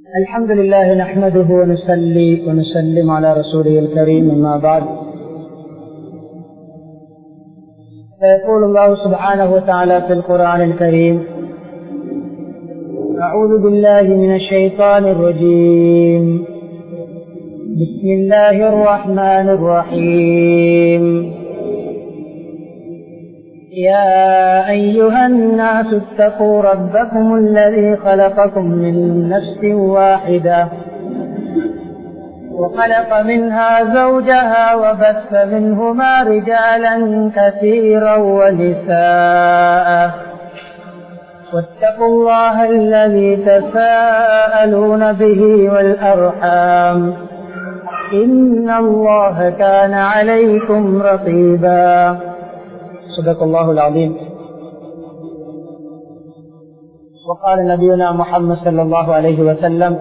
الحمد لله نحمده ونصلي ونسلم على رسوله الكريم أما بعد فيقول الله سبحانه وتعالى في القرآن الكريم أعوذ بالله من الشيطان الرجيم بسم الله الرحمن الرحيم يا أيها الناس اتقوا ربكم الذي خلقكم من نفس واحدة وخلق منها زوجها وبث منهما رجالا كثيرا ونساء واتقوا الله الذي تساءلون به والأرحام إن الله كان عليكم رقيبا صدق الله العظيم وقال نبينا محمد صلى الله عليه وسلم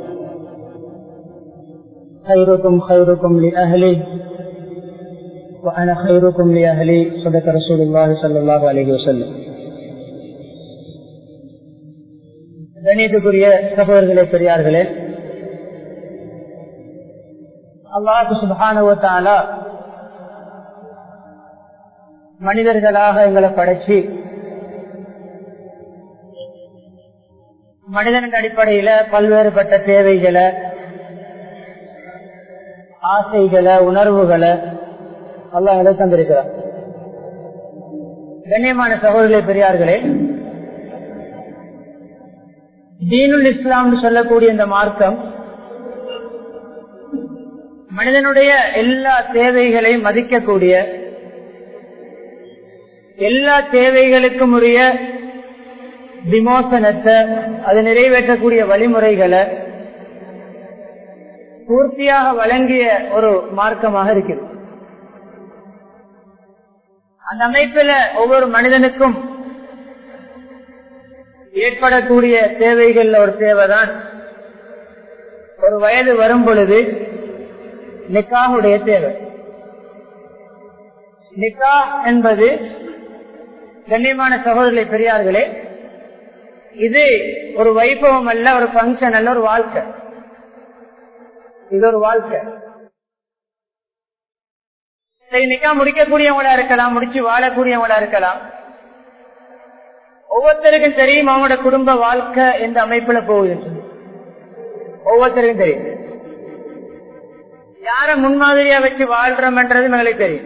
خيركم خيركم لأهلي وأنا خيركم لأهلي صدق رسول الله صلى الله عليه وسلم கணியத்துக்குரிய சகோதரர்களே பெரியார்களே அல்லாஹு சுபானுவத்தாலா மனிதர்களாக எங்களை படைச்சு மனிதனுக்கு அடிப்படையில பல்வேறுபட்ட தேவைகளை ஆசைகளை உணர்வுகளை எல்லாம் எங்களை தந்திருக்கிறார் கண்ணியமான சகோதரர்களே பெரியார்களே தீனுல் இஸ்லாம் சொல்லக்கூடிய இந்த மார்க்கம் மனிதனுடைய எல்லா தேவைகளையும் மதிக்கக்கூடிய எல்லா தேவைகளுக்கும் உரிய விமோசனத்தை அது நிறைவேற்றக்கூடிய வழிமுறைகளை பூர்த்தியாக வழங்கிய ஒரு மார்க்கமாக இருக்கிறது அந்த அமைப்பில் ஒவ்வொரு மனிதனுக்கும் ஏற்படக்கூடிய தேவைகள் ஒரு தேவைதான் ஒரு வயது வரும் பொழுது நிக்காவுடைய தேவை நிக்கா என்பது கண்ணியமான சகோதரர்களை பெரியார்களே இது ஒரு வைபவம் அல்ல ஒரு பங்கன் அல்ல ஒரு வாழ்க்கை இது ஒரு வாழ்க்கை சரி நிக்கா முடிக்கக்கூடியவங்களா இருக்கலாம் முடிச்சு வாழக்கூடியவங்களா இருக்கலாம் ஒவ்வொருத்தருக்கும் தெரியும் அவங்களோட குடும்ப வாழ்க்கை எந்த அமைப்புல போகுது ஒவ்வொருத்தருக்கும் தெரியும் யார முன்மாதிரியா வச்சு வாழ்றோம்ன்றது எங்களுக்கு தெரியும்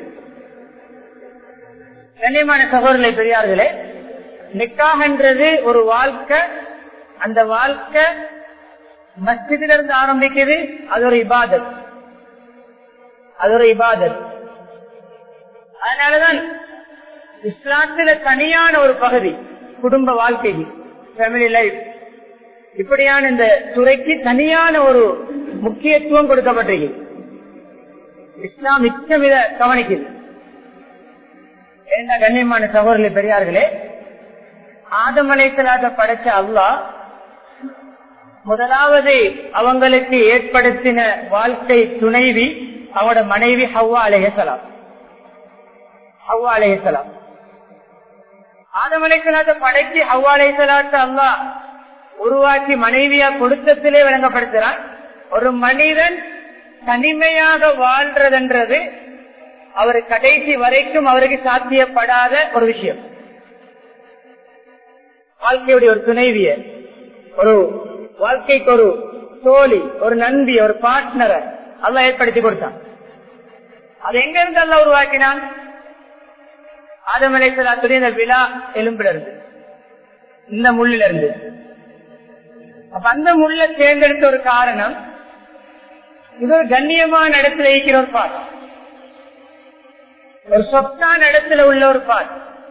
கண்ணியமான சகோதரர்களை பெரியார்களே நிக்காகன்றது ஒரு வாழ்க்கை அந்த வாழ்க்கை மஸ்ஜிதில இருந்து ஆரம்பிக்குது அது ஒரு இபாதத் அது ஒரு இபாதத் அதனாலதான் இஸ்லாத்துல தனியான ஒரு பகுதி குடும்ப வாழ்க்கை ஃபேமிலி லைஃப் இப்படியான இந்த துறைக்கு தனியான ஒரு முக்கியத்துவம் கொடுக்கப்பட்டிருக்கு இஸ்லாம் மிச்சம் இத கவனிக்குது என்ன கண்ணியமான சகோதரர்களே பெரியார்களே ஆதமலைத்தலாக படைச்ச அல்லா முதலாவது அவங்களுக்கு ஏற்படுத்தின வாழ்க்கை துணைவி அவனோட மனைவி ஹவ்வா அலேஹலாம் ஹவ்வா அலேஹலாம் ஆதமலைத்தலாக படைச்சு ஹவ்வா அலேஹலாத்த அல்லா உருவாக்கி மனைவியா கொடுத்தத்திலே விளங்கப்படுத்துறான் ஒரு மனிதன் தனிமையாக வாழ்றதுன்றது அவர் கடைசி வரைக்கும் அவருக்கு சாத்தியப்படாத ஒரு விஷயம் வாழ்க்கையுடைய ஒரு துணைவிய ஒரு வாழ்க்கைக்கு ஒரு தோழி ஒரு நண்பி ஒரு பார்ட்னரை அல்ல ஏற்படுத்தி கொடுத்தான் அது எங்க இருந்து அல்ல உருவாக்கினான் ஆதமலைசலாத்துடைய இந்த விழா எலும்புல இருந்து இந்த முள்ளில இருந்து அப்ப அந்த முள்ள தேர்ந்தெடுத்த ஒரு காரணம் இது ஒரு கண்ணியமான இடத்துல இருக்கிற ஒரு பாட்டு ஒரு சொத்தான இடத்துல உள்ள ஒரு பாட்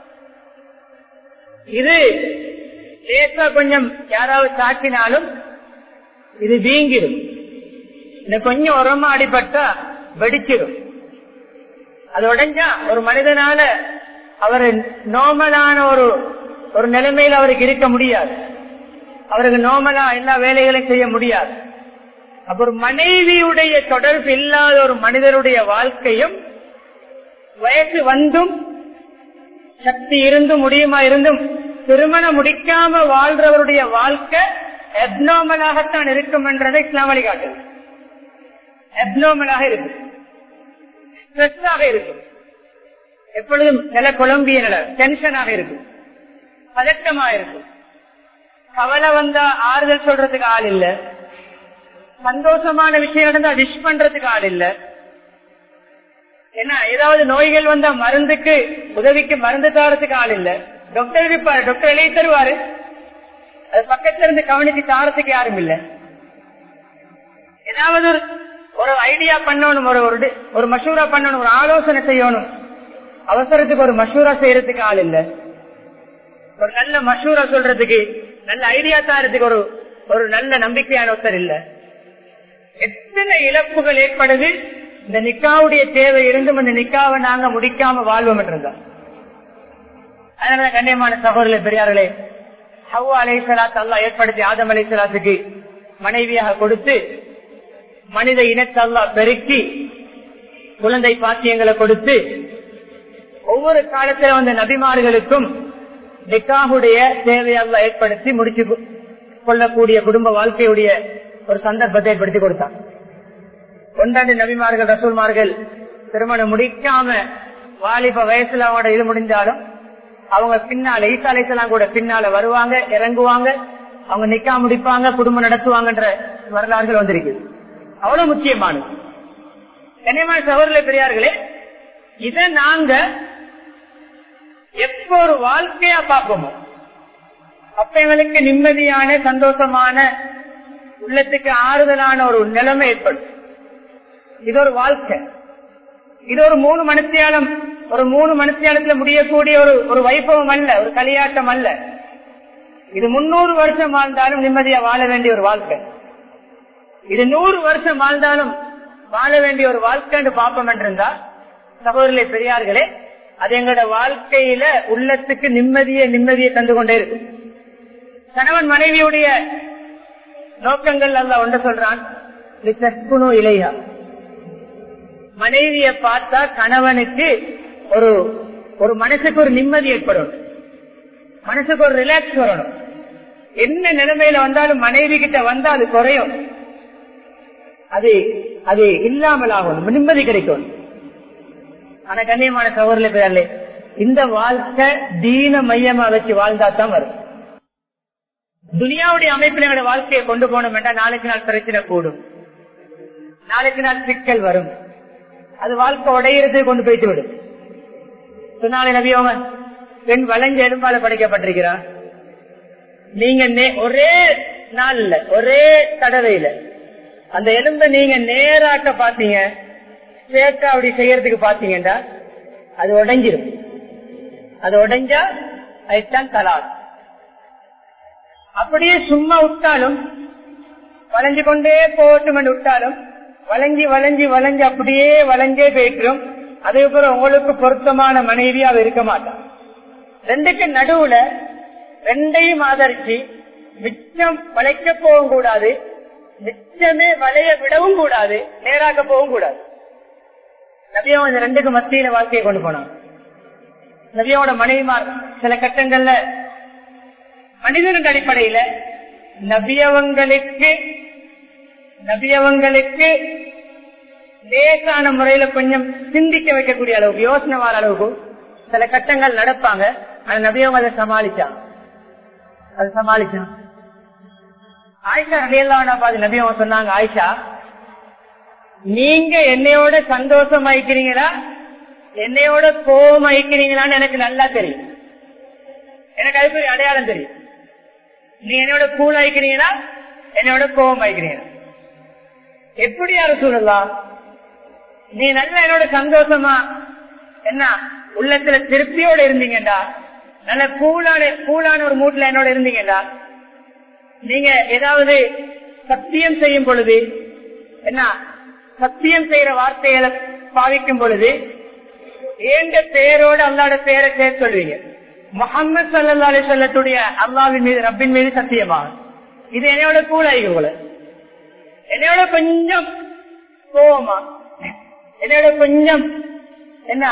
இது லேசா கொஞ்சம் யாராவது தாக்கினாலும் இது வீங்கிடும் இந்த கொஞ்சம் உரமா அடிபட்டா வெடிச்சிடும் அது உடஞ்சா ஒரு மனிதனால அவர் நோமலான ஒரு ஒரு நிலைமையில் அவருக்கு இருக்க முடியாது அவருக்கு நோமலா எல்லா வேலைகளையும் செய்ய முடியாது அப்ப ஒரு மனைவியுடைய தொடர்பு இல்லாத ஒரு மனிதருடைய வாழ்க்கையும் வயசு வந்தும் சக்தி இருந்தும் முடியுமா இருந்தும் திருமணம் முடிக்காம வாழ்றவருடைய வாழ்க்கை எப்னாமலாகத்தான் இருக்கும் என்றதை இஸ்லாம் வழிகாட்டுது எப்னாமலாக இருக்கும் ஸ்ட்ரெஸ்ஸாக இருக்கும் எப்பொழுதும் நில குழம்பிய நில டென்ஷனாக இருக்கும் பதட்டமா இருக்கும் கவலை வந்தா ஆறுதல் சொல்றதுக்கு ஆள் இல்ல சந்தோஷமான விஷயம் நடந்தா விஷ் பண்றதுக்கு ஆள் இல்ல என்ன ஏதாவது நோய்கள் வந்தா மருந்துக்கு உதவிக்கு மருந்து தரத்துக்கு ஆள் இல்ல டாக்டர் இருப்பாரு டாக்டர் எழுதி தருவாரு அது பக்கத்துல இருந்து கவனிச்சு தாரத்துக்கு யாரும் இல்ல ஏதாவது ஒரு ஒரு ஐடியா பண்ணணும் ஒரு ஒரு டி- ஒரு மஷூரா பண்ணணும் ஒரு ஆலோசனை செய்யணும் அவசரத்துக்கு ஒரு மஷூரா செய்யறதுக்கு ஆள் இல்ல ஒரு நல்ல மஷூரா சொல்றதுக்கு நல்ல ஐடியா தாரத்துக்கு ஒரு ஒரு நல்ல நம்பிக்கையான ஒருத்தர் இல்ல எத்தனை இழப்புகள் ஏற்படுது இந்த நிக்காவுடைய தேவை இருந்தும் அந்த நிக்காவை நாங்க முடிக்காம வாழ்வோம் என்றுதான் அதனால கண்ணியமான சகோதரர்களே பெரியார்களே ஹவ்வா அலை சலாத் அல்லா ஏற்படுத்தி ஆதம் அலை சலாத்துக்கு மனைவியாக கொடுத்து மனித இனத்தை அல்லா பெருக்கி குழந்தை பாக்கியங்களை கொடுத்து ஒவ்வொரு காலத்துல வந்த நபிமார்களுக்கும் நிக்காவுடைய தேவையல்ல ஏற்படுத்தி முடிச்சு கொ- கொள்ளக்கூடிய குடும்ப வாழ்க்கையுடைய ஒரு சந்தர்ப்பத்தை ஏற்படுத்தி கொடுத்தார் ஒன்றாண்டு நபிமார்கள் ரசூல்மார்கள் திருமணம் முடிக்காம வாலிப வயசுல அவங்களோட இது முடிஞ்சாலும் அவங்க பின்னால ஈசா அலைசலாம் கூட பின்னால வருவாங்க இறங்குவாங்க அவங்க நிக்கா முடிப்பாங்க குடும்பம் நடத்துவாங்கன்ற வரலாறுகள் வந்திருக்கு அவ்வளவு முக்கியமானது கண்ணியமான சகோதரர்களே பெரியார்களே இதை நாங்க எப்ப ஒரு வாழ்க்கையா பார்ப்போமோ அப்ப எங்களுக்கு நிம்மதியான சந்தோஷமான உள்ளத்துக்கு ஆறுதலான ஒரு நிலைமை ஏற்படும் இது ஒரு வாழ்க்கை இது ஒரு மூணு மனுஷியாலம் ஒரு மூணு மனுஷியாலத்துல முடியக்கூடிய ஒரு ஒரு வைபவம் அல்ல ஒரு களியாட்டம் அல்ல இது முன்னூறு வருஷம் வாழ்ந்தாலும் நிம்மதியா வாழ வேண்டிய ஒரு வாழ்க்கை இது நூறு வருஷம் வாழ்ந்தாலும் வாழ வேண்டிய ஒரு வாழ்க்கைன்னு பாப்போம் என்றிருந்தா சகோதரர்களே பெரியார்களே அது எங்களோட வாழ்க்கையில உள்ளத்துக்கு நிம்மதியை நிம்மதியை தந்து கொண்டே இருக்கும் கணவன் மனைவியுடைய நோக்கங்கள் அல்ல ஒன்று சொல்றான் "லித்தஸ்குனு இலையா மனைவிய பார்த்தா கணவனுக்கு ஒரு ஒரு மனசுக்கு ஒரு நிம்மதி ஏற்படும் மனசுக்கு ஒரு ரிலாக்ஸ் வரணும் என்ன நிலைமையில வந்தாலும் மனைவி கிட்ட வந்தா அது குறையும் அது அது இல்லாமல் ஆகணும் நிம்மதி கிடைக்கும் ஆனா கண்ணியமான சகோதரர்களே பேரலே இந்த வாழ்க்கை தீன மையமா வச்சு வாழ்ந்தா தான் வரும் துனியாவுடைய அமைப்பில் எங்களோட வாழ்க்கையை கொண்டு போனோம் என்றால் நாளைக்கு நாள் பிரச்சனை கூடும் நாளைக்கு நாள் சிக்கல் வரும் அது வாழ்க்கை உடையிறது கொண்டு போயிட்டு விடும் சொன்னாலே நபியவங்க பெண் வளைஞ்ச எலும்பால படைக்கப்பட்டிருக்கிறார் நீங்க நே- ஒரே நாள்ல ஒரே தடவையில அந்த எலும்பை நீங்க நேராக்க பாத்தீங்க சேர்க்கா அப்படி செய்யறதுக்கு பாத்தீங்கன்னா அது உடைஞ்சிரும் அது உடைஞ்சா அதுதான் தலாக் அப்படியே சும்மா விட்டாலும் வளைஞ்சு கொண்டே போட்டும் என்று விட்டாலும் வளைஞ்சி வளைஞ்சி வளைஞ்சு அப்படியே வளைஞ்சே போயிட்டுரும் அதுக்கப்புறம் உங்களுக்கு பொருத்தமான மனைவி அவ இருக்க மாட்டான் ரெண்டுக்கு நடுவுல ரெண்டையும் ஆதரிச்சு மிச்சம் வளைக்க போகவும் கூடாது மிச்சமே வளைய விடவும் கூடாது நேராக்க போகவும் கூடாது நபியம் இந்த ரெண்டுக்கு மத்தியில வாழ்க்கையை கொண்டு போனாங்க நபியோட மனைவிமார் சில கட்டங்கள்ல மனிதனுக்கு அடிப்படையில நபியவங்களுக்கு நபியவங்களுக்கு லேசான முறையில கொஞ்சம் சிந்திக்க வைக்கக்கூடிய அளவுக்கு யோசனை வர அளவுக்கு சில கட்டங்கள் நடப்பாங்க ஆனா நபியவங்க அதை சமாளிச்சாங்க அதை சமாளிச்சான் ஆயிஷா ரலியல்லாஹு பாதி நபியவங்க சொன்னாங்க ஆயிஷா நீங்க என்னையோட சந்தோஷம் ஆயிக்கிறீங்களா என்னையோட கோபம் ஆயிக்கிறீங்களான்னு எனக்கு நல்லா தெரியும் எனக்கு அதுக்கு ஒரு அடையாளம் தெரியும் நீ என்னோட கூல் ஆயிக்கிறீங்களா என்னோட கோபம் ஆயிக்கிறீங்களா எப்படி யாரும் சொல்லலாம் நீ நல்லா என்னோட சந்தோஷமா என்ன உள்ளத்துல திருப்தியோட இருந்தீங்கடா நல்ல கூலான கூலான ஒரு மூட்ல என்னோட இருந்தீங்கடா நீங்க ஏதாவது சத்தியம் செய்யும் பொழுது என்ன சத்தியம் செய்யற வார்த்தைகளை பாவிக்கும் பொழுது ஏண்ட பேரோட அல்லாட பேரை சேர்த்து சொல்வீங்க முகமது சல்லா அலி சொல்லத்துடைய அல்லாவின் மீது ரப்பின் மீது சத்தியமா இது என்னையோட கூலாய்க்கு போல என்னையோட கொஞ்சம் கோவமா என்னோட கொஞ்சம் என்ன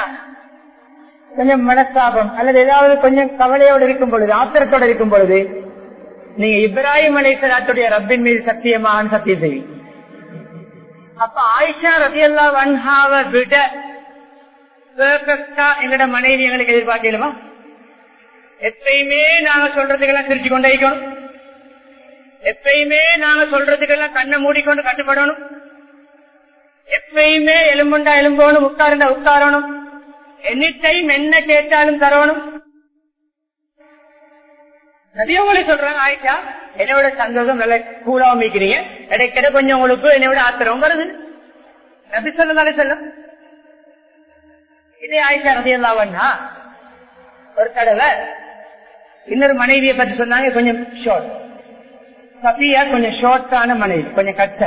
கொஞ்சம் மனஸ்தாபம் அல்லது ஏதாவது கொஞ்சம் கவலையோடு இருக்கும் பொழுது ஆத்திரத்தோடு இருக்கும் பொழுது நீங்க இப்ராஹிம் அலைசலாத்துடைய ரப்பின் மீது சத்தியமாக சத்தியம் செய்வீங்க அப்ப ஆயிஷா ரதியல்லா வன்ஹாவை விட பெர்ஃபெக்டா எங்கட மனைவி எங்களுக்கு எதிர்பார்க்கலுமா எப்பயுமே நாங்க சொல்றதுக்கெல்லாம் சிரிச்சு கொண்டே இருக்கணும் எப்பயுமே நாங்க சொல்றதுக்கெல்லாம் கண்ணை மூடிக்கொண்டு கட்டுப்படணும் எப்பயுமே எலும்புண்டா எலும்போணும் உட்காருண்டா உட்காரணும் எனி டைம் என்ன கேட்டாலும் தரணும் நதியவங்களே சொல்றாங்க ஆயிஷா என்னோட சந்தோஷம் நல்ல கூலாவும் மிக்கிறீங்க இடைக்கிட கொஞ்சம் உங்களுக்கு என்னோட ஆத்திரம் வருது நபி சொல்லதாலே சொல்லும் இதே ஆயிஷா நதியல்லாவன்னா ஒரு தடவை இன்னொரு மனைவியை பத்தி சொன்னாங்க கொஞ்சம் ஷார்ட் சபியா கொஞ்சம் ஷார்ட்டான மனைவி கொஞ்சம் கட்ட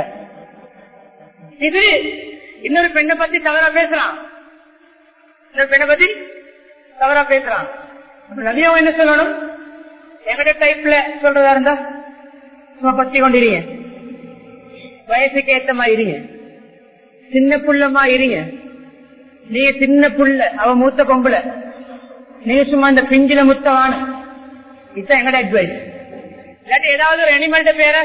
இது இன்னொரு பெண்ணை பத்தி தவறா பேசுறான் இன்னொரு பெண்ணை பத்தி தவறா பேசுறான் நதியாவும் என்ன சொல்லணும் எங்கட டைப்ல சொல்றதா இருந்தா சும்மா பத்தி கொண்டிருங்க வயசுக்கு ஏத்த மாதிரி இருங்க சின்ன புள்ளமா இருங்க நீங்க சின்ன புள்ள அவ மூத்த பொம்புல நீங்க சும்மா இந்த பிஞ்சில முத்தவான இதுதான் எங்கட அட்வைஸ் இல்லாட்டி ஏதாவது ஒரு அனிமல்ட பேரை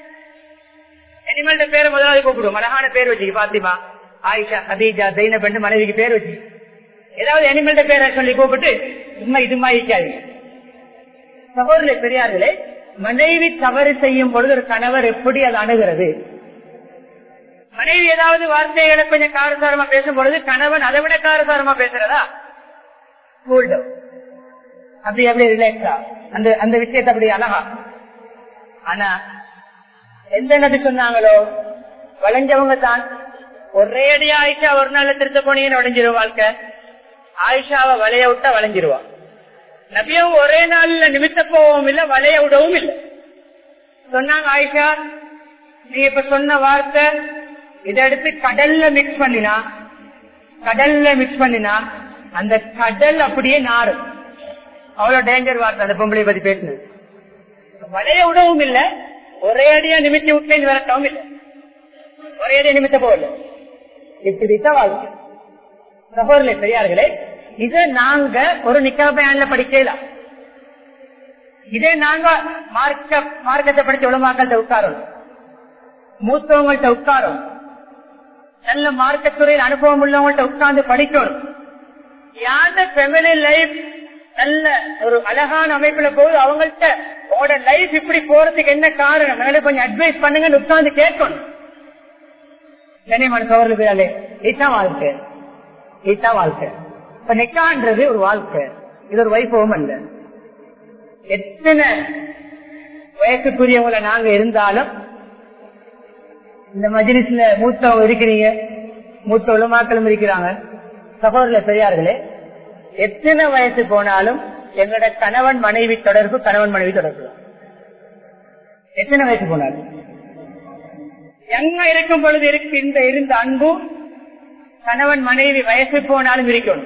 அனிமல்ட பேரை முதலாவது கூப்பிடுவோம் அழகான பேர் வச்சு பாத்திமா ஆயிஷா ஹதீஜா ஜெயினப் என்று மனைவிக்கு பேர் வச்சு ஏதாவது அனிமல்ட பேரை சொல்லி கூப்பிட்டு சும்மா இது மாதிரி இருக்காது சகோதரர்களே பெரியார்களே மனைவி தவறு செய்யும் பொழுது ஒரு கணவர் எப்படி அதை அணுகிறது மனைவி ஏதாவது வார்த்தைகளை கொஞ்சம் காரசாரமா பேசும் பொழுது கணவன் அதை விட காரசாரமா பேசுறதா கூல் அப்படி அப்படி ரிலாக்ஸா அந்த அந்த விஷயத்தை அப்படி அழகா ஆனா எந்த நபி சொன்னாங்களோ வளைஞ்சவங்க தான் ஒரே அடி ஆயிஷா ஒரு நாள்ல திருத்த போனீங்கன்னு உடஞ்சிரும் வாழ்க்கை ஆயிஷாவை வளைய விட்டா வளைஞ்சிருவா நபியும் ஒரே நாள்ல நிமித்த போகவும் இல்ல வளைய விடவும் இல்லை சொன்னாங்க ஆயிஷா நீ இப்ப சொன்ன வார்த்தை இதை எடுத்து கடல்ல மிக்ஸ் பண்ணினா கடல்ல மிக்ஸ் பண்ணினா அந்த கடல் அப்படியே நாரும் அவ்வளவு டேஞ்சர் வார்த்தை அந்த பொம்பளை பத்தி பேசினது வளைய விடவும் இல்ல ஒரே அடியா நிமித்தி விட்டு விரட்டவும் இல்லை ஒரே அடியா நிமித்த போகல இப்படித்தான் வாழ்க்கை சகோதரர்களே பெரியார்களே இதை நாங்க ஒரு நிக்கா பயன்ல படிக்கலாம் இதே நாங்க மார்க்க மார்க்கத்தை படிச்ச உலமாக்கள்கிட்ட உட்காரோம் மூத்தவங்கள்ட்ட உட்காரோம் நல்ல மார்க்கத்துறையில் அனுபவம் உள்ளவங்கள்ட்ட உட்கார்ந்து படிக்கணும் யார்ட ஃபெமிலி லைஃப் நல்ல ஒரு அழகான அமைப்புல போகுது அவங்கள்ட்ட உங்களோட லைஃப் இப்படி போறதுக்கு என்ன காரணம் எனக்கு கொஞ்சம் அட்வைஸ் பண்ணுங்கன்னு உட்கார்ந்து கேட்கணும் கனிமன் சோழர்களே இதுதான் வாழ்க்கை இதுதான் வாழ்க்கை இப்ப நெக்கான்றது ஒரு வாழ்க்கை இது ஒரு வைபவம் அல்ல எத்தனை வயசுக்குரியவங்களை நாங்க இருந்தாலும் இந்த மஜிலிஸ்ல மூத்தவங்க இருக்கிறீங்க மூத்த உலமாக்களும் இருக்கிறாங்க சகோதர பெரியார்களே எத்தனை வயசு போனாலும் எங்களோட கணவன் மனைவி தொடர்பு கணவன் மனைவி தொடர்பு தான். எத்தனை வயசு போனாலும் எங்க இருக்கும் பொழுது இருக்கு இந்த இருந்த அன்பு கணவன் மனைவி வயசு போனாலும் இருக்கணும்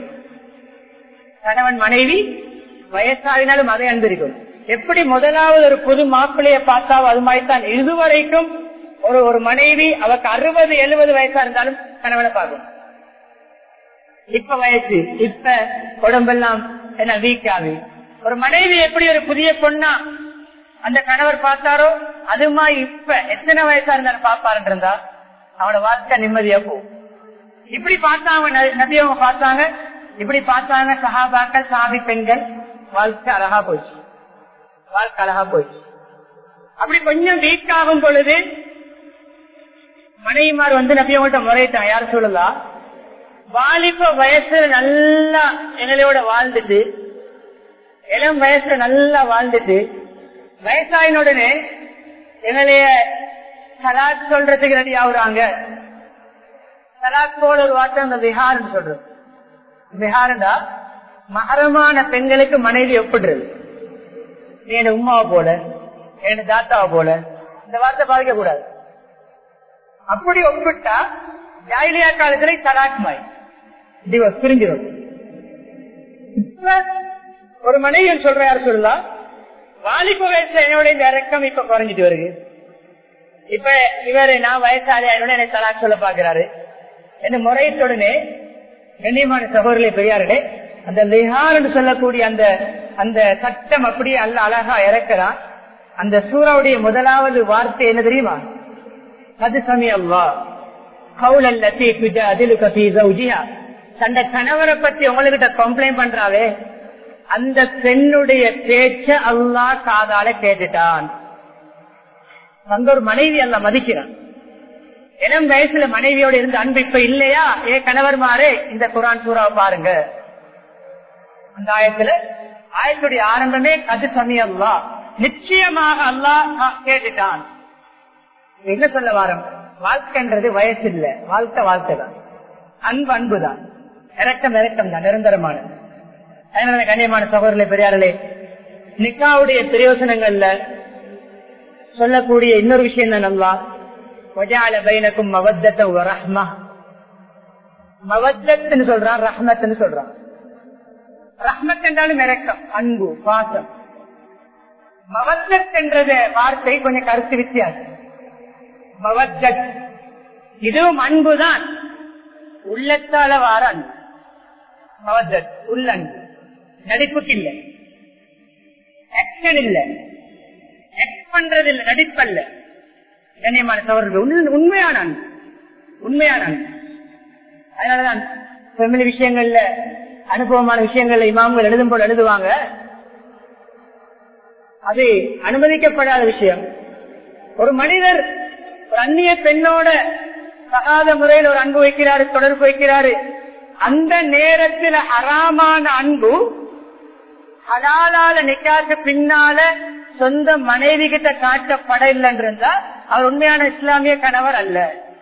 கணவன் மனைவி வயசாகினாலும் அதே அன்பு இருக்கணும் எப்படி முதலாவது ஒரு புது மாப்பிள்ளைய பார்த்தாவோ அது மாதிரி தான் இதுவரைக்கும் ஒரு ஒரு மனைவி அவக்கு அறுபது எழுபது வயசா இருந்தாலும் கணவனை பார்க்கும் இப்ப வயசு இப்ப உடம்பெல்லாம் என்ன வீக் ஆகு ஒரு மனைவி எப்படி ஒரு புதிய பொண்ணா அந்த கணவர் பார்த்தாரோ அதுமா இப்ப எத்தனை வயசா இருந்தாலும் பாப்பாருன்னு இருந்தா அவனோட வாழ்க்கை நிம்மதியா போகும் இப்படி பார்த்தாங்க ந- நபி அவங்க பார்த்தாங்க இப்படி பார்த்தாங்க சஹாபாக்கள் சாபி பெண்கள் வாழ்க்கை அழகா போச்சு வாழ்க்கை அழகா போச்சு அப்படி கொஞ்சம் வீக் ஆகும் பொழுது மனைவிமார் வந்து நபி அவங்கள்ட்ட முறையிட்டாங்க யார் சொல்லலாம் வாலிப வயசுல நல்லா எங்களோட வாழ்ந்துட்டு இளம் வயசுல நல்லா வாழ்ந்துட்டு வயசாயின உடனே எங்களைய சலாத் சொல்றதுக்கு ரெடி ஆகுறாங்க சலாத் போல ஒரு வார்த்தை அந்த விஹார்னு சொல்றது விஹாரண்டா மகரமான பெண்களுக்கு மனைவி ஒப்பிடுறது நீ என் உமாவை போல என் தாத்தாவை போல இந்த வார்த்தை பாதிக்க கூடாது அப்படி ஒப்பிட்டா ஜாயிலியா காலத்துல தலாக் மாய் டிவோர்ஸ் பிரிஞ்சிடும் இப்ப ஒரு மனைவி சொல்ற யார் சொல்லலாம் வாலிப வயசுல என்னோட இந்த இறக்கம் இப்ப குறைஞ்சிட்டு வருது இப்ப இவரு நான் வயசாளி ஆயினோட என்னை தலாக் சொல்ல பாக்குறாரு என்ன முறையத்துடனே கண்ணியமான சகோதரர்களே பெரியார்களே அந்த லிஹார் என்று சொல்லக்கூடிய அந்த அந்த சட்டம் அப்படியே அல்ல அழகா இறக்கிறான் அந்த சூறாவுடைய முதலாவது வார்த்தை என்ன தெரியுமா அது சமயம்வா கவுலல்லத்தி துஜாதிலுக ஃபீ ஜௌஜிஹா தந்த கணவரை பத்தி உங்ககிட்ட கம்ப்ளைண்ட் பண்றாவே அந்த பெண்ணுடைய பேச்ச அல்லாஹ் காதால கேட்டுட்டான் அந்த ஒரு மனைவி அல்ல மதிக்கிறான் இளம் வயசுல மனைவியோட இருந்த அன்பு இப்ப இல்லையா ஏ கணவர் மாறு இந்த குரான் சூறாவை பாருங்க அந்த ஆயத்துல ஆயத்துடைய ஆரம்பமே கது சமயம்லா நிச்சயமாக அல்லாஹ் கேட்டுட்டான் என்ன சொல்ல வாரம் வாழ்க்கைன்றது வயசு இல்ல வாழ்க்கை வாழ்க்கை தான் அன்பு அன்பு தான் இறக்கம் இறக்கம் தான் நிரந்தரமானது அதனால கண்ணியமான சகோதரர்களே பெரியார்களே நிக்காவுடைய பிரயோசனங்கள்ல சொல்லக்கூடிய இன்னொரு விஷயம் தான் நல்லா வஜால பைனக்கும் மவத்தத்தை ரஹ்மா மவத்தன்னு சொல்றான் ரஹ்மத்னு சொல்றான் ரஹ்மத் என்றாலும் இறக்கம் அன்பு பாசம் மவத்தத் என்றத வார்த்தை கொஞ்சம் கருத்து வித்தியாசம் மவத்தத் இதுவும் அன்புதான் உள்ளத்தால வார அன்பு மவத்தத் உள்ளன்பு நடிப்புக்கு இல்ல ஆக்ஷன் இல்ல ஆக்ட் பண்றது இல்ல நடிப்பல்ல கண்ணியமான சவர்கள் உண்மையான அன்பு உண்மையான அன்பு அதனாலதான் ஃபெமிலி விஷயங்கள்ல அனுபவமான விஷயங்கள்ல இமாம்கள் எழுதும் போது எழுதுவாங்க அது அனுமதிக்கப்படாத விஷயம் ஒரு மனிதர் ஒரு அந்நிய பெண்ணோட சகாத முறையில் ஒரு அன்பு வைக்கிறாரு தொடர்பு வைக்கிறாரு அந்த நேரத்தில் அறாமான அன்பு ஹலாலால நிக்காக்கு பின்னால சொந்த மனைவி கிட்ட காட்டப்பட இல்லைன்னு இருந்தா அவர் உண்மையான இஸ்லாமிய கணவர் அல்ல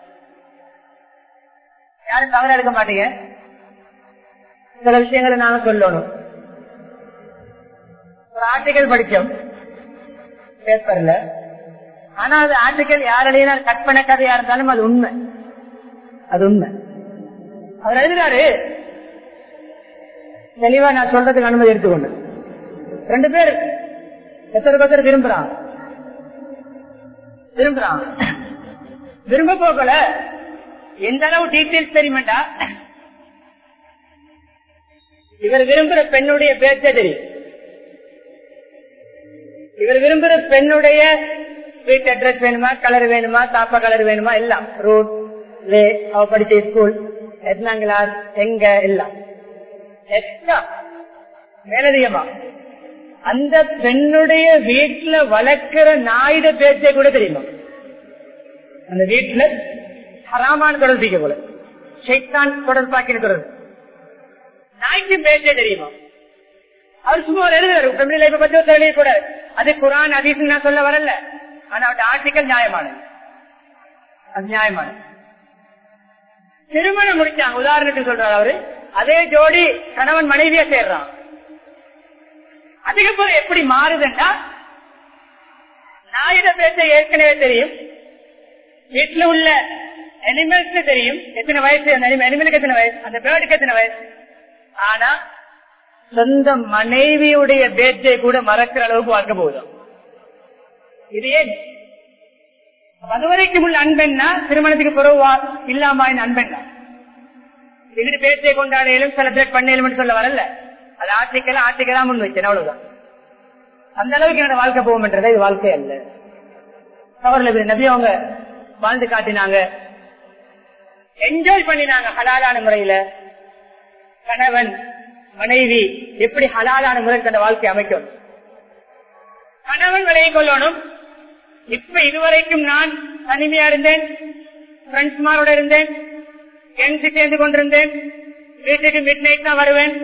யாரும் தவறு எடுக்க மாட்டீங்க சில விஷயங்களை நாங்க சொல்லணும் ஒரு ஆர்டிகல் படிச்சோம் பேப்பர்ல ஆனா அது ஆர்டிகல் யாரையும் கற்பனை கதையா இருந்தாலும் அது உண்மை அது உண்மை அவர் எழுதுறாரு தெளிவா நான் சொல்றதுக்கு அனுமதி எடுத்துக்கொண்டு ரெண்டு பேர் எத்தனை ஒருத்தர் விரும்புறான் விரும்புறான் விரும்ப போகல எந்த அளவு டீட்டெயில்ஸ் தெரியுமாண்டா இவர் விரும்புற பெண்ணுடைய பேச்ச தெரியும் இவர் விரும்புற பெண்ணுடைய வீட்டு அட்ரஸ் வேணுமா கலர் வேணுமா தாப்பா கலர் வேணுமா எல்லாம் ரூட் வே அவ படிச்ச ஸ்கூல் எத்தனாம் கிளாஸ் எங்க எல்லாம் எக்ஸ்ட்ரா மேலதிகமா அந்த பெண்ணுடைய வீட்டுல வளர்க்கிற நாயுட பேச்சை கூட தெரியுமா அந்த வீட்டுல ஹராமான தொடர்பிக்க போல ஷைத்தான் தொடர்பாக்கின தொடர்பு நாய்க்கு பேச்சே தெரியுமா அவர் சும்மா ஒரு எழுதுறாரு ஃபேமிலி லைஃப் பத்தி ஒரு எழுதி கூட அது குரான் அதிசம் நான் சொல்ல வரல ஆனா அவருடைய ஆர்டிக்கல் நியாயமானது அது நியாயமானது திருமணம் முடிச்சாங்க உதாரணத்துக்கு சொல்றாரு அவரு அதே ஜோடி கணவன் மனைவியா சேர்றான் அதுக்கப்புறம் எப்படி மாறுதுன்னா நாயிட பேச ஏற்கனவே தெரியும் வீட்டுல உள்ள அனிமல்ஸ் தெரியும் எத்தனை வயசு அந்த அனிமலுக்கு எத்தனை வயசு அந்த பேர்டுக்கு எத்தனை வயசு ஆனா சொந்த மனைவியுடைய பேச்சை கூட மறக்கிற அளவுக்கு வாழ்க்க போகுதும் இது ஏன் அதுவரைக்கும் உள்ள அன்பெண்ணா திருமணத்துக்கு பிறகு இல்லாம அன்பெண்ணா இது பேச்சை கொண்டாடையிலும் செலிபிரேட் பண்ணலும் சொல்ல வரல அது ஆட்சிக்கெல்லாம் ஆட்சிக்கெல்லாம் முன் வச்சேன் அவ்வளவுதான் அந்த அளவுக்கு என்னோட வாழ்க்கை போகும்ன்றத இது வாழ்க்கை அல்ல அவர்கள் நபி அவங்க வாழ்ந்து காட்டினாங்க என்ஜாய் பண்ணினாங்க ஹலாலான முறையில கணவன் மனைவி எப்படி ஹலாலான முறையில் தன் வாழ்க்கை அமைக்கும் கணவன் விலையை கொள்ளணும் இப்ப இதுவரைக்கும் நான் தனிமையா இருந்தேன் ஃப்ரெண்ட்ஸ்மாரோட இருந்தேன் ஃப்ரெண்ட்ஸு சேர்ந்து கொண்டிருந்தேன் வீட்டுக்கு மிட் நைட் தான் வருவேன்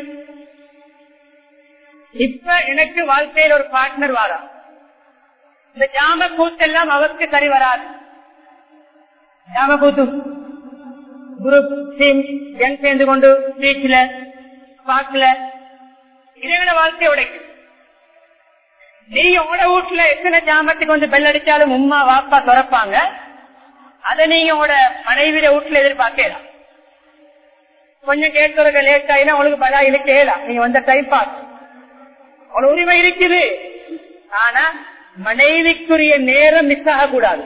இப்ப எனக்கு வாழ்க்கையில் ஒரு பார்ட்னர் வாரா இந்த ஜாம கூத்தெல்லாம் அவருக்கு சரி வராது ஜாம கூத்து குரூப் டீம் யங் சேர்ந்து கொண்டு பீச்ல பார்க்கல இறைவன வாழ்க்கை உடைக்கும் நீங்க உங்களோட வீட்டுல எத்தனை ஜாமத்துக்கு வந்து பெல் அடிச்சாலும் உமா வாப்பா துறப்பாங்க அதை நீங்க உங்களோட மனைவிட வீட்டுல எதிர்பார்க்கலாம் கொஞ்சம் கேட்கறதுக்கு லேட் ஆயினா உங்களுக்கு பலா இழுக்கலாம் நீங்க வந்த டைம் பாஸ் உங்களோட உரிமை இருக்குது ஆனா மனைவிக்குரிய நேரம் மிஸ் ஆக கூடாது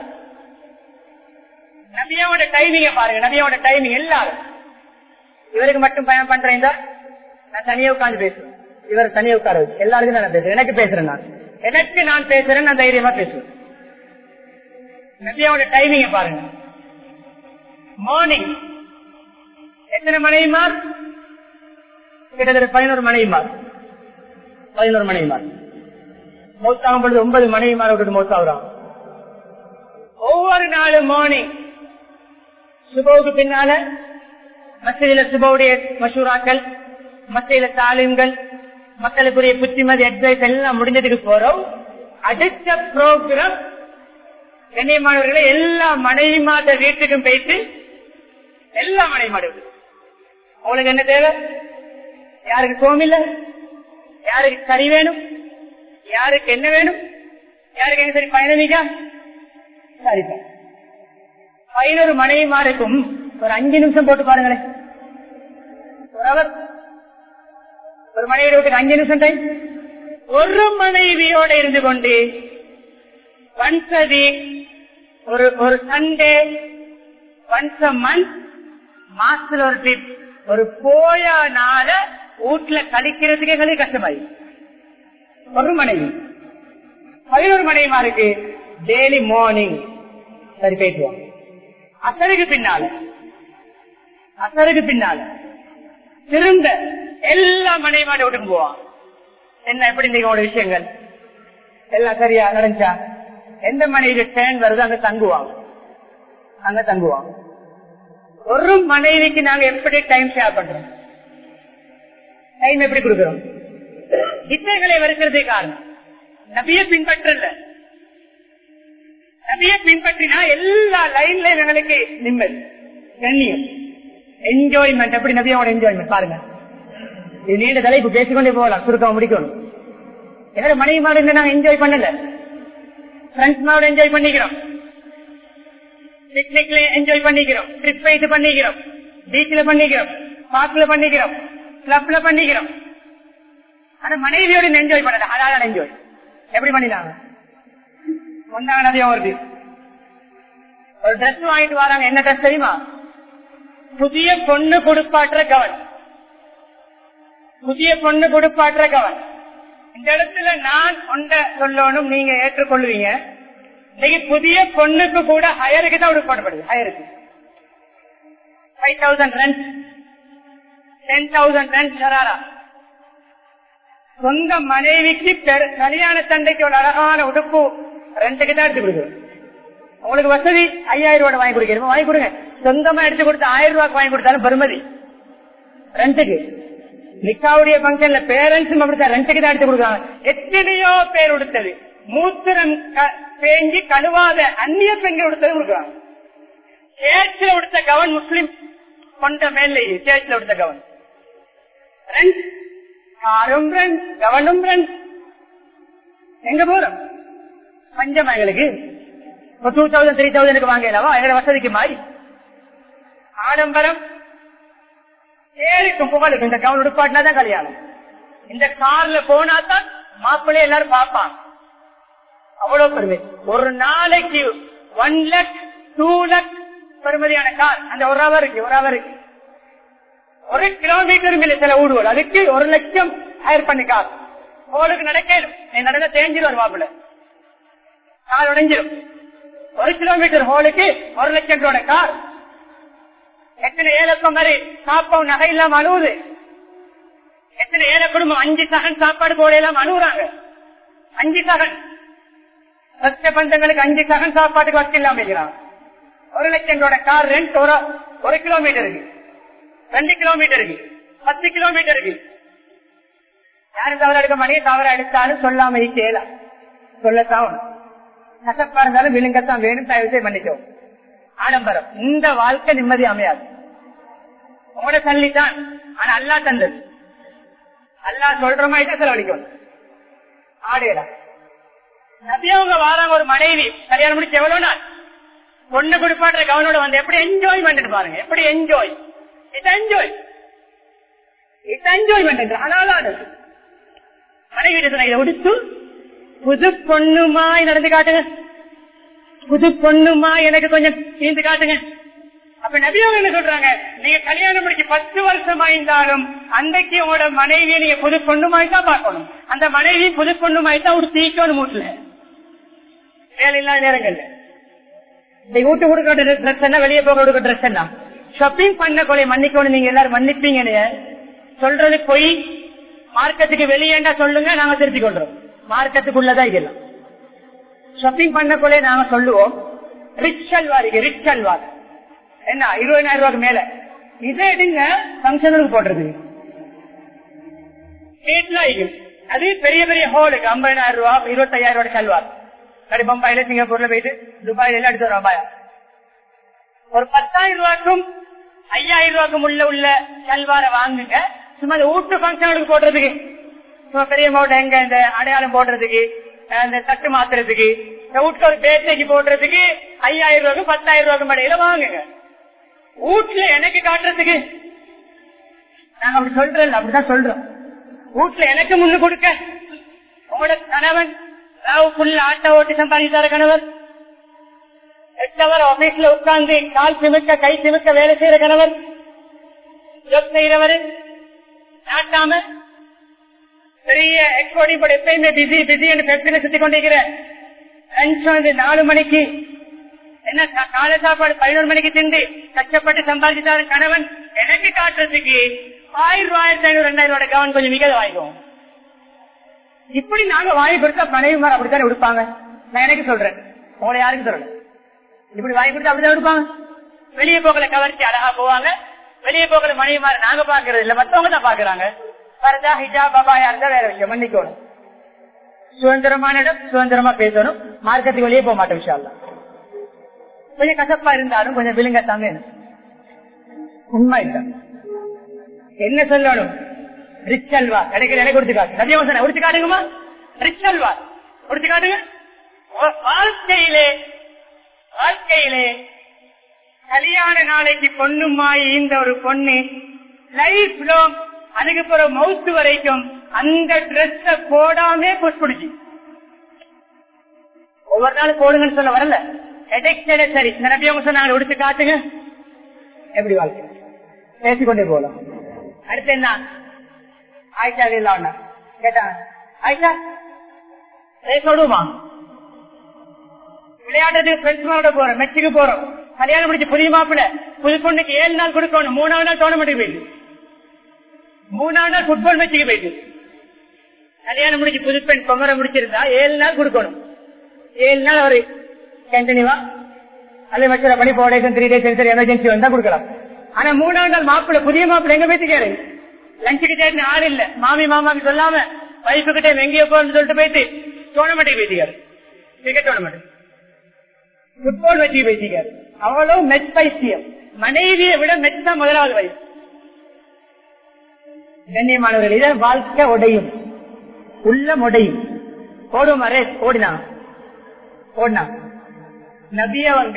நபியாவோட டைமிங்க பாருங்க நபியாவோட டைமிங் எல்லாரும் இவருக்கு மட்டும் பயணம் பண்றேன் நான் தனியா உட்காந்து பேசுறேன் இவர் தனியா உட்கார வச்சு எல்லாருக்கும் நான் பேசுறேன் எனக்கு பேசுறேன் நான் எனக்கு நான் பேசுறேன் நான் தைரியமா பேசுவேன் நபியாவோட டைமிங்க பாருங்க மார்னிங் எத்தனை மனைவிமார் கிட்டத்தட்ட பதினோரு மனைவிமார் பதினோரு மனைவிமார் மௌத்தாகும் பொழுது ஒன்பது மனைவிமார் விட்டுட்டு மௌத்தாகுறான் ஒவ்வொரு நாளும் மார்னிங் சுபோவுக்கு பின்னால மத்தியில சுபவுடைய மசூராக்கள் மத்தியில தாலிம்கள் மக்களுக்குரிய புத்திமதி அட்வைஸ் எல்லாம் முடிஞ்சதுக்கு போறோம் அடுத்த ப்ரோக்ராம் கண்ணியமானவர்களை எல்லா மனைவி மாத வீட்டுக்கும் போயிட்டு எல்லா மனைவி மாடு உங்களுக்கு என்ன தேவை யாருக்கு கோமில்ல யாருக்கு கறி வேணும் யாருக்கு என்ன வேணும் யாருக்கு என்ன சரி பயணமிக்கா சரிப்பா பதினோரு மனைவிமாருக்கும் ஒரு அஞ்சு நிமிஷம் போட்டு பாருங்களேன் ஒரு அவர் ஒரு மனைவி வீட்டுக்கு அஞ்சு நிமிஷம் டைம் ஒரு மனைவியோட இருந்து கொண்டு ஒன்சதி ஒரு ஒரு சண்டே ஒன்ஸ் அ மந்த் மாசத்துல ஒரு ட்ரிப் ஒரு போயா நாள வீட்டுல கழிக்கிறதுக்கே கழி கஷ்டமாயி ஒரு மனைவி பதினோரு மனைவிமாருக்கு டெய்லி மார்னிங் சரி பேசுவோம் அசருக்கு பின்னால அசருக்கு பின்னால திரும்ப எல்லா மனைவிமாட விட்டுக்கு போவான் என்ன எப்படி நீங்க விஷயங்கள் எல்லாம் சரியா நடந்துச்சா எந்த மனைவி டேன் வருது அங்க தங்குவாங்க அங்க தங்குவாங்க ஒரு மனைவிக்கு நாங்க எப்படி டைம் ஷேர் பண்றோம் டைம் எப்படி கொடுக்கிறோம் இத்தகைகளை வருகிறதே காரணம் நபிய பின்பற்றல நபிய பின்பற்றினா எல்லா லைன்ல எங்களுக்கு நிம்மதி கண்ணியம் என்ஜாய்மெண்ட் எப்படி நபியோட என்ஜாய்மெண்ட் பாருங்க இது நீண்ட தலைப்பு பேசிக்கொண்டே போகலாம் சுருக்கம் முடிக்கணும் என்னோட மனைவி மாதிரி நாங்க என்ஜாய் பண்ணல ஃப்ரெண்ட்ஸ் மாவோட என்ஜாய் பண்ணிக்கிறோம் பிக்னிக்ல என்ஜாய் பண்ணிக்கிறோம் ட்ரிப் போயிட்டு பண்ணிக்கிறோம் பீச்ல பண்ணிக்கிறோம் பார்க்ல பண்ணிக்கிறோம் கிளப்ல பண்ணிக்கிறோம் ஆனா மனைவியோட என்ஜாய் பண்ணல அதான் என்ஜாய் எப்படி பண்ணினாங்க ஒன்னாங்க நதியம் வருது ஒரு ட்ரெஸ் வாங்கிட்டு வராங்க என்ன ட்ரெஸ் தெரியுமா புதிய பொண்ணு கொடுப்பாற்ற கவன் புதிய பொண்ணு கொடுப்பாற்ற கவன் இந்த இடத்துல நான் ஒன்ற சொல்லணும் நீங்க ஏற்றுக்கொள்வீங்க இன்னைக்கு புதிய பொண்ணுக்கு கூட ஹயருக்கு தான் உடுப்பாடுபடுது ஹயருக்கு five thousand rent ten thousand rent sharara சொந்த மனைவிக்கு பெரு- கல்யாண தண்டைக்கு ஒரு அழகான உடுப்பு ரெண்டுக்கு தான் எடுத்து கொடுக்குது உங்களுக்கு வசதி ஐயாயிரம் ரூபாய் வாங்கி கொடுக்கணும் வாங்கி கொடுங்க சொந்தமா எடுத்து கொடுத்து ஆயிரம் ரூபாய்க்கு வாங்கி கொடுத்தாலும் பெருமதி ரெண்டுக்கு நிக்காவுடைய பங்கன்ல பேரண்ட்ஸும் அப்படித்தான் ரெண்டுக்கு தான் எடுத்து கொடுக்குறாங்க எத்தனையோ பேர் உடுத்தது மூத்திரம் க- பேஞ்சி கழுவாத அந்நிய பெண்கள் உடுத்தது கொடுக்குறாங்க சேர்ச்சில் உடுத்த கவன் முஸ்லிம் கொண்ட மேலே சேர்ச்சில் உடுத்த கவன் ரெண்ட் காரும் ரெண்ட் கவனும் ரெண்ட் எங்க போறோம் பஞ்சமா எங்களுக்கு ஒரு டூ தௌசண்ட் த்ரீ தௌசண்ட்க்கு வாங்கலாமா எங்களோட வசதிக்கு மாறி ஆடம்பரம் ஏறிக்கும் புகழுக்கும் இந்த கவன் உடுப்பாட்டினா தான் கல்யாணம் இந்த கார்ல போனா தான் மாப்பிள்ளை எல்லாரும் பார்ப்பாங்க அவ்வளவு பெருமை ஒரு நாளைக்கு ஒன் லக் டூ லக் பெருமதியான கார் அந்த ஒரு ஹவருக்கு ஒரு ஹவருக்கு ஒரு கிலோமீட்டர் மேல சில ஊடுவோம் அதுக்கு ஒரு லட்சம் ஹயர் பண்ணி கார் ஹோலுக்கு நடக்கணும் நீ நடந்த தேஞ்சிரும் மாப்பிள்ள கார் உடைஞ்சிரும் ஒரு கிலோமீட்டர் ஹோலுக்கு ஒரு லட்சம் ரூபாய் கார் எத்தனை ஏழக்கம் மாதிரி சாப்பாடு நகை இல்லாம அழுவுது எத்தனை ஏழை குடும்பம் அஞ்சு சகன் சாப்பாடு போட எல்லாம் அழுகுறாங்க அஞ்சு சகன் சத்திய பந்தங்களுக்கு அஞ்சு சகன் சாப்பாட்டுக்கு வசதி இல்லாம இருக்கிறாங்க ஒரு லட்சம் ரூபாய் கார் ரெண்ட் ஒரு ஒரு கிலோமீட்டருக்கு ரெண்டு கிலோமீட்டருக்கு பத்து கிலோமீட்டருக்கு யாரும் தவறு எடுக்க மாட்டேங்க தவறு எடுத்தாலும் சொல்லாம செய்யலாம் சொல்லத்தான் கசப்பா இருந்தாலும் விழுங்கத்தான் வேணும் தயவு செய்து மன்னிக்கும் ஆடம்பரம் இந்த வாழ்க்கை நிம்மதி அமையாது உங்களோட தள்ளி தான் ஆனா அல்லா தந்தது அல்லா சொல்ற மாதிரி தான் செலவழிக்கும் ஆடையலாம் நபியவங்க வாராங்க ஒரு மனைவி கல்யாணம் முடிச்சு எவ்வளவு நாள் பொண்ணு கொடுப்பாடுற கவனோட வந்து எப்படி என்ஜாய் பண்ணிட்டு பாருங்க எப்படி enjoy it enjoy it enjoyment அனாலானது மனைவி இதை உடுத்து புது பொண்ணுமாய் நடந்து காட்டுங்க புது பொண்ணுமா எனக்கு கொஞ்சம் தீர்ந்து காட்டுங்க அப்ப நபியவங்க என்ன சொல்றாங்க நீங்க கல்யாணம் முடிச்சு பத்து வருஷம் ஆயிருந்தாலும் அன்றைக்கு உங்களோட மனைவியை நீங்க புது பொண்ணுமாய் தான் பார்க்கணும் அந்த மனைவி புது பொண்ணுமாய் தான் ஒரு தீக்கணும் வீட்டுல வேலை இல்லாத நேரங்கள்ல இந்த வீட்டு கொடுக்கிற ட்ரெஸ் என்ன வெளியே போக கொடுக்கிற ட்ரெஸ் என்ன ஷாப்பிங் பண்ண கொலை மன்னிக்கணும் நீங்க எல்லாரும் மன்னிப்பீங்க சொல்றது பொய் மார்க்கெட்டுக்கு வெளியேண்டா சொல்லுங்க நாங்க திருத்திக் கொள்றோம் மார்க்கெட்டுக்குள்ளதான் இதெல்லாம் ஷாப்பிங் பண்ண கொலை நாங்க சொல்லுவோம் ரிச் அல்வார் ரிச் அல்வார் என்ன இருபதாயிரம் ரூபாய்க்கு மேல இதை எடுங்க பங்கனுக்கு போடுறது வீட்டுல அது பெரிய பெரிய ஹோலுக்கு ஐம்பதாயிரம் ரூபாய் இருபத்தையாயிரம் ரூபாய் செல்வார் கடி பம்பாயில சிங்கப்பூர்ல போயிட்டு துபாயில எல்லாம் எடுத்து ரூபாயா ஒரு பத்தாயிரம் ரூபாய்க்கும் ஐயாயிரம் ரூபாய்க்கும் உள்ள உள்ள செல்வார வாங்குங்க சும்மா இந்த வீட்டு பங்கனுக்கு போடுறதுக்கு சும்மா பெரிய மோட்டை எங்க இந்த அடையாளம் போடுறதுக்கு இந்த தட்டு மாத்துறதுக்கு இந்த வீட்டுக்கு ஒரு பேட்டைக்கு போடுறதுக்கு ஐயாயிரம் ரூபாய்க்கு பத்தாயிரம் ரூபாய்க்கு இடையில வாங்குங்க வீட்டுல எனக்கு காட்டுறதுக்கு நாங்க அப்படி சொல்றோம் அப்படிதான் சொல்றோம் வீட்டுல எனக்கு முன்னு கொடுக்க உங்களோட கணவன் ஆட்ட ஓட்டி சம்பாதித்தார கணவர் எட்டவர் ஆபீஸ்ல உட்கார்ந்து கால் சிமிக்க கை சிமிக்க வேலை செய்யற கணவர் செய்யறவர் நாட்டாம பெரிய எக்ஸ்போர்டிங் போட எப்பயுமே பிஸி பிஸி என்று பெப்சில சுத்தி கொண்டிருக்கிற லஞ்ச் வந்து நாலு மணிக்கு என்ன காலை சாப்பாடு பதினோரு மணிக்கு திண்டு கஷ்டப்பட்டு சம்பாதிச்சாரு கணவன் எனக்கு காட்டுறதுக்கு ஆயிரம் ரூபாய் ஆயிரத்தி ஐநூறு ரெண்டாயிரம் ரூபாய் கவன் கொஞ்சம் மிக வாங்கிக்கும் இப்படி நாங்க வாங்கி கொடுத்தா மனைவி மாதிரி அப்படித்தானே கொடுப்பாங்க நான் எனக்கு சொல்றேன் உங்களை யாருக்கு சொல்றேன் இப்படி வாங்கி கொடுத்தா அப்படிதான் கொடுப்பாங்க வெளியே போகல கவர்ச்சி அழகா போவாங்க வெளியே போகிற மனைவி மாதிரி நாங்க பாக்குறது இல்ல மத்தவங்க தான் பாக்குறாங்க வரதா ஹிஜா பாபா இருந்தா வேற விஷயம் மன்னிக்கணும் சுதந்திரமான இடம் சுதந்திரமா பேசணும் மார்க்கெட்டுக்கு வெளியே போக மாட்டோம் விஷயம் கொஞ்சம் கசப்பா இருந்தாலும் கொஞ்சம் விழுங்க தாங்க உண்மை இல்ல என்ன சொல்லணும் ரிச் அல்வா கிடைக்கிற இலை கொடுத்து காட்டு நதியவசன உடுத்து காட்டுங்கம்மா ரிச் அல்வா உடுத்து காட்டுங்க வாழ்க்கையிலே வாழ்க்கையிலே கல்யாண நாளைக்கு பொண்ணுமாய் இந்த ஒரு பொண்ணு லைஃப் லாங் அதுக்கு பிற மவுத்து வரைக்கும் அந்த ட்ரெஸ் போடாமே புஷ்பிடிச்சு ஒவ்வொரு நாள் போடுங்கன்னு சொல்ல வரல எடெக்டடே சரி இந்த நபியவங்க சொன்னாங்க உடுத்து காட்டுங்க எப்படி வாழ்க்கை பேசிக்கொண்டே போகலாம் அடுத்து என்ன ஆயிஷா இல்லாம கேட்டாங்க ஆயிஷா ரேஸ் ஓடுமா விளையாடுறதுக்கு ஃப்ரெண்ட்ஸ்மாரோட போறோம் மெச்சுக்கு போறோம் கல்யாணம் முடிச்சு புதிய மாப்பிள்ள புது பொண்ணுக்கு ஏழு நாள் கொடுக்கணும் மூணாவது நாள் டோர்னமெண்ட்டுக்கு போயிட்டு மூணாவது நாள் ஃபுட்பால் மேட்சுக்கு போயிட்டு கல்யாணம் முடிச்சு புது பெண் பொங்கரை முடிச்சிருந்தா ஏழு நாள் கொடுக்கணும் ஏழு நாள் அவரு கண்டினியூவா அல்ல மற்ற பணி போர் டேஸ் த்ரீ டேஸ் சரி எமர்ஜென்சி வந்தா கொடுக்கலாம் ஆனா மூணாவது நாள் மாப்பிள்ள புதிய மாப்பிள்ள எங்க போயிட்டு லஞ்சுக்கு தேடின ஆள் இல்ல மாமி மாமாக்கு சொல்லாம வைஃபு கிட்ட எங்கேயோ போறன்னு சொல்லிட்டு போயிட்டு டோர்னமெண்ட்டுக்கு போயிட்டாரு கிரிக்கெட் டோர்னமெண்ட் ஃபுட்பால் மேட்சுக்கு போயிட்டாரு அவ்வளவு மெச் பைத்தியம் மனைவியை விட மெச் தான் முதலாவது வயசு கண்ணியமானவர்கள் இதை வாழ்க்கை உடையும் உள்ளம் உடையும் ஓடும் அரே ஓடினா ஓடினா நபியவங்க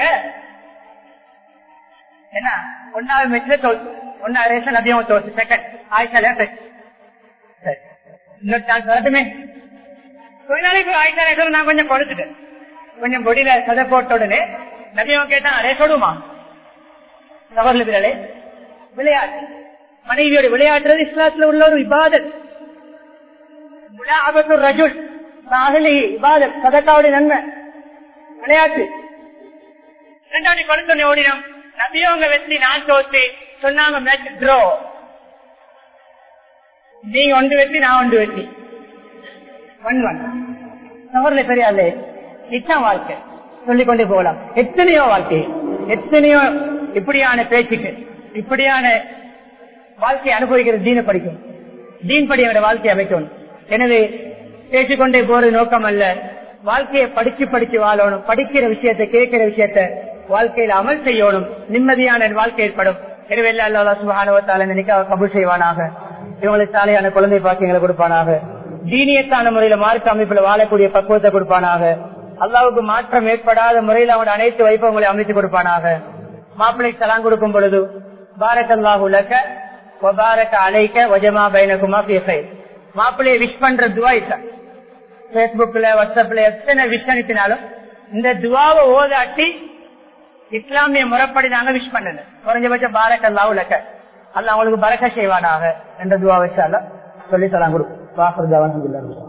என்ன ஒன்னாவது மேட்ச்ல தோற்று ஒன்னாவது ரேஸ்ல நபியவங்க தோற்று செகண்ட் ஆயிஷா சரி இன்னொரு சான்ஸ் வரட்டுமே கொஞ்ச நாளைக்கு ஆயிஷா ரேஸ்ல நான் கொஞ்சம் கொடுத்துட்டேன் கொஞ்சம் பொடியில சதை போட்ட உடனே நபியவங்க கேட்டான் ரேஸ் ஓடுமா சவர்ல விளையாட்டு மனைவியோட விளையாடுறது இஸ்லாத்துல உள்ள ஒரு இபாதத் ரஜுல் இபாதத் சதக்காவுடைய நன்மை விளையாட்டு ரெண்டாவது கொண்டு ஓடினோம் நபியவங்க வெற்றி நான் தோத்து சொன்னாங்க மேட்ச் ட்ரோ நீங்க ஒன்று வெற்றி நான் ஒன்று வெற்றி ஒன் ஒன் சவர்ல பெரியாலே இதான் வாழ்க்கை சொல்லிக்கொண்டே போகலாம் எத்தனையோ வாழ்க்கை எத்தனையோ இப்படியான பேச்சுக்கு இப்படியான வாழ்க்கையை அனுபவிக்கிற தீன படிக்கும் தீன் படியோட வாழ்க்கையை அமைக்கணும் எனவே பேசிக்கொண்டே போறது நோக்கம் அல்ல வாழ்க்கையை படிச்சு படிச்சு வாழணும் படிக்கிற விஷயத்தை கேட்கிற விஷயத்த வாழ்க்கையில அமல் செய்யணும் நிம்மதியான வாழ்க்கை ஏற்படும் எனவே அல்லா சுகானுவத்தால் இந்த நிக்காவை கபூல் செய்வானாக இவங்களுக்கு சாலையான குழந்தை பாக்கியங்களை கொடுப்பானாக தீனியத்தான முறையில மார்க்க அமைப்புல வாழக்கூடிய பக்குவத்தை கொடுப்பானாக அல்லாவுக்கு மாற்றம் ஏற்படாத முறையில் அவன் அனைத்து வைப்பவங்களை அமைத்து கொடுப்பானாக மாப்பிள்ளை தலாங் கொடுக்கும் பொழுது பாரத் அல்லாஹுலக்க வபாரக அலைக்க வஜமா பைனகுமா பேசை மாப்பிள்ளைய விஷ் பண்ற துவா இதான் பேஸ்புக்ல வாட்ஸ்அப்ல எத்தனை விஷ் அனுப்பினாலும் இந்த துவாவை ஓதாட்டி இஸ்லாமிய முறைப்படி நாங்க விஷ் பண்ணல குறைஞ்சபட்ச பாரக் அல்லா உலக அல்ல அவங்களுக்கு பறக்க செய்வானாக என்ற துவா வச்சு அல்ல சொல்லி தலாம் கொடு வாக்குறுதி